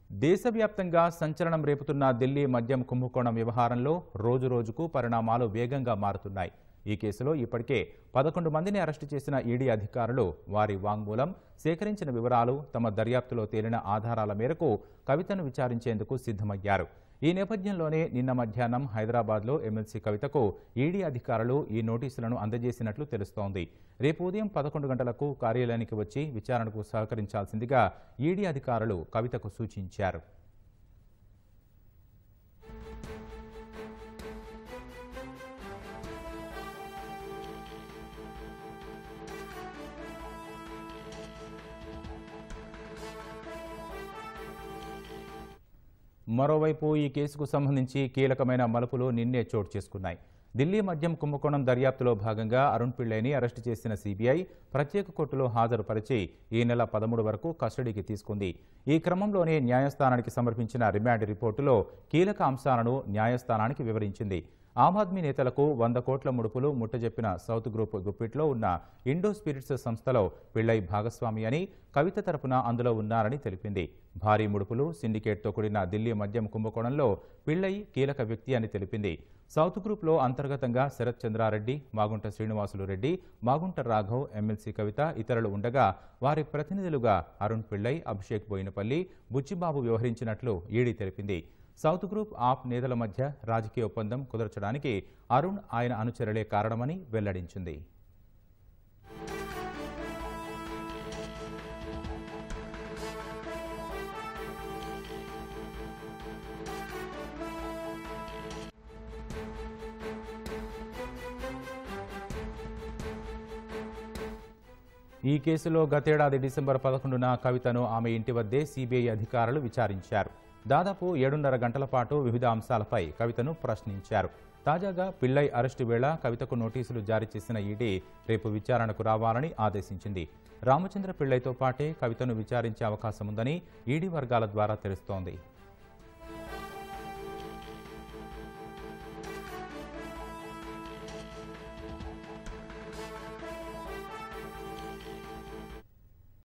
దేశవ్యాప్తంగా సంచలనం రేపుతున్న ఢిల్లీ మద్యం కుంభకోణం వ్యవహారంలో రోజురోజుకు పరిణామాలు వేగంగా మారుతున్నాయి ఈ కేసులో ఇప్పటికే పదకొండు మందిని అరెస్టు చేసిన ఈడీ అధికారులు వారి వాంగ్మూలం సేకరించిన వివరాలు తమ దర్యాప్తులో తేలిన ఆధారాల మేరకు కవితను విచారించేందుకు సిద్ధమయ్యారు ఈ నేపథ్యంలోనే నిన్న మధ్యాహ్నం హైదరాబాద్లో ఎమ్మెల్సీ కవితకు ఈడీ అధికారులు ఈ నోటీసులను అందజేసినట్లు తెలుస్తోంది రేపు ఉదయం పదకొండు గంటలకు కార్యాలయానికి వచ్చి విచారణకు సహకరించాల్సిందిగా ఈడీ అధికారులు కవితకు సూచించారు మరోవైపు ఈ కేసుకు సంబంధించి కీలకమైన మలుపులు నిన్నే చోటు చేసుకున్నాయి ఢిల్లీ మద్యం కుంభకోణం దర్యాప్తులో భాగంగా అరుణ్ పిళ్ళైని అరెస్టు చేసిన సీబీఐ ప్రత్యేక కోర్టులో హాజరుపరిచి ఈ నెల పదమూడు వరకు కస్టడీకి తీసుకుంది ఈ క్రమంలోనే న్యాయస్థానానికి సమర్పించిన రిమాండ్ రిపోర్టులో కీలక అంశాలను న్యాయస్థానానికి వివరించింది ఆమ్ ఆద్మీ నేతలకు వంద కోట్ల ముడుపులు ముట్టజెప్పిన సౌత్ గ్రూప్ గుప్పిట్లో ఉన్న ఇండో స్పిరిట్స్ సంస్థలో పిళ్ళై భాగస్వామి అని కవిత తరపున అందులో ఉన్నారని తెలిపింది భారీ ముడుపులు సిండికేట్తో కూడిన ఢిల్లీ మద్యం కుంభకోణంలో పిళ్ళై కీలక వ్యక్తి అని తెలిపింది సౌత్ గ్రూప్లో అంతర్గతంగా శరత్ చంద్రారెడ్డి మాగుంట శ్రీనివాసులు రెడ్డి మాగుంట రాఘవ్ ఎమ్మెల్సీ కవిత ఇతరులు ఉండగా వారి ప్రతినిధులుగా అరుణ్ పిళ్ళై అభిషేక్ బోయినపల్లి బుచ్చిబాబు వ్యవహరించినట్లు ఈడీ తెలిపింది సౌత్ గ్రూప్ ఆప్ నేతల మధ్య రాజకీయ ఒప్పందం కుదర్చడానికి అరుణ్ ఆయన అనుచరులే కారణమని వెల్లడించింది ఈ కేసులో గతేడాది డిసెంబర్ పదకొండున కవితను ఆమె ఇంటి వద్దే సీబీఐ అధికారులు విచారించారు దాదాపు ఏడున్నర గంటల పాటు వివిధ అంశాలపై కవితను ప్రశ్నించారు తాజాగా పిళ్ళై అరెస్టు వేళ కవితకు నోటీసులు జారీ చేసిన ఈడీ రేపు విచారణకు రావాలని ఆదేశించింది రామచంద్ర పిళ్ళైతో పాటే కవితను విచారించే అవకాశం ఉందని ఈడీ వర్గాల ద్వారా తెలుస్తోంది